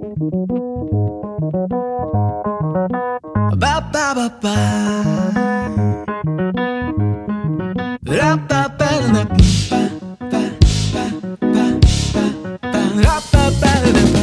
Ba ba ba ba. Ra ba ba da ba ba ba ba ba ba. Ra ba ba da ba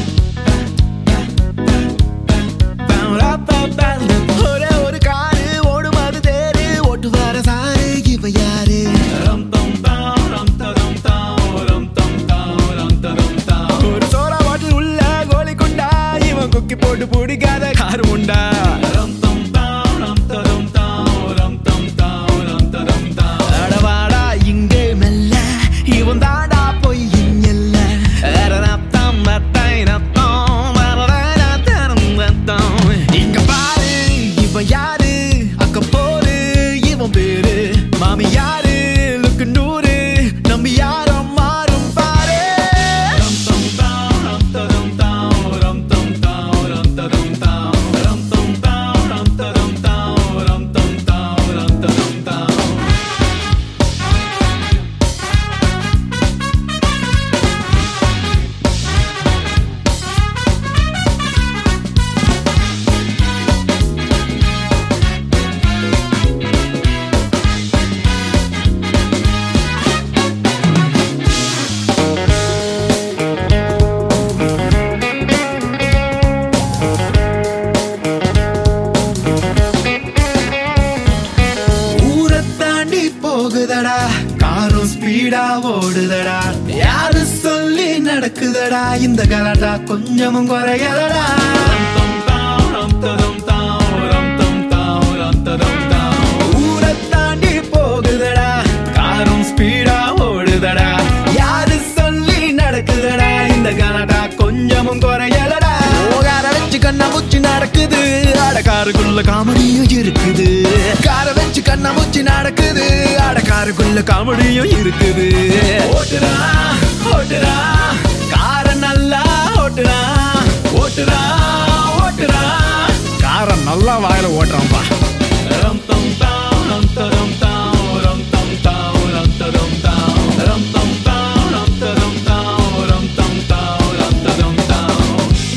ba ra ba ba da. ஒரே ஒரு car ஓடும் அது தேரு ஓட்டு வர sir இவ யாரு ரம் தம் தாம் ரம் தரம் தாம் ரம் தம் தாம் ரம் தரம் தாம் ஒரு சோடா பாட்டில் உள்ள கோலி குண்டா இவன் குக்கி போட்டு பிடிக்காத கார் உண்டா ரம் தம் தாம் ரம் தரம் தாம் ரம் தம் தாம் ரம் தரம் தாம் அடவாடா இங்கே மெல்ல இவன் தாடா போய் எல்ல அரரத்தம் ரத்தை ரத்தம் அரரரத்தம் ரத்தம் இங்க பாரு இவன் யாரு அக்க போரு இவன் பேரு மாமி யாரு லுக்கு நூறு நம்பி யாரும் மாறும் பாரு ரம் தம் தாம் ரம் தரம் தாம் ரம் தம் தாம் ரம் தரம் தாம் ரம் தம் தாம் ரம் தரம் தாம் ரம் தம் தாம் ரம் தரம் தாம் ஊரை தாண்டி போகுதடா காரும் ஸ்பீடா ஓடுதடா யாரு சொல்லி நடக்குதடா இந்த கலடா கொஞ்சமும் குறையலடா ஊரை தாண்டி போகுதடா காரும் ஸ்பீடா ஓடுதடா யாரு சொல்லி நடக்குதடா இந்த கலடா கொஞ்சமும் குறையலடா ஓகார வச்சு கண்ணா முச்சு நடக்குது அட காருக்குள்ள காமெடியும் இருக்குது கார வச்சு கண்ணா முச்சு நடக்குது அட காருக்குள்ள காமெடியும் இருக்குது ஓட்டுறா ஓட்டுறா கார நல்லா ஓட்டுறா ஓட்டுறா ஓட்டுறா காரை நல்லா வாயில ஓட்டுறான்பா ரம் தம் தாம் ரம் தரம் தாம் ரம் தம் தாம் ரம் தரம் தாம் ரம் தம் தாம் ரம் தரம் தாம் ரம் தம் தாம் ரம் தரம் தாம்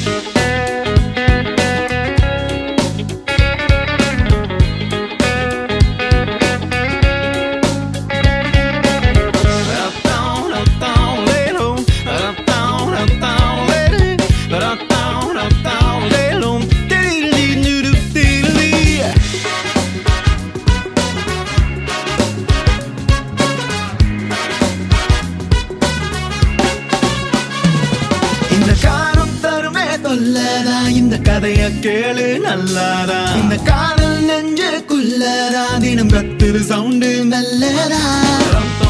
இந்த காரம் தருமே தொல்லதா இந்த கதைய கேளு நல்லாதா இந்த காதல் நெஞ்சுக்குள்ளதா தினம் கத்துரு சவுண்டு நல்லதா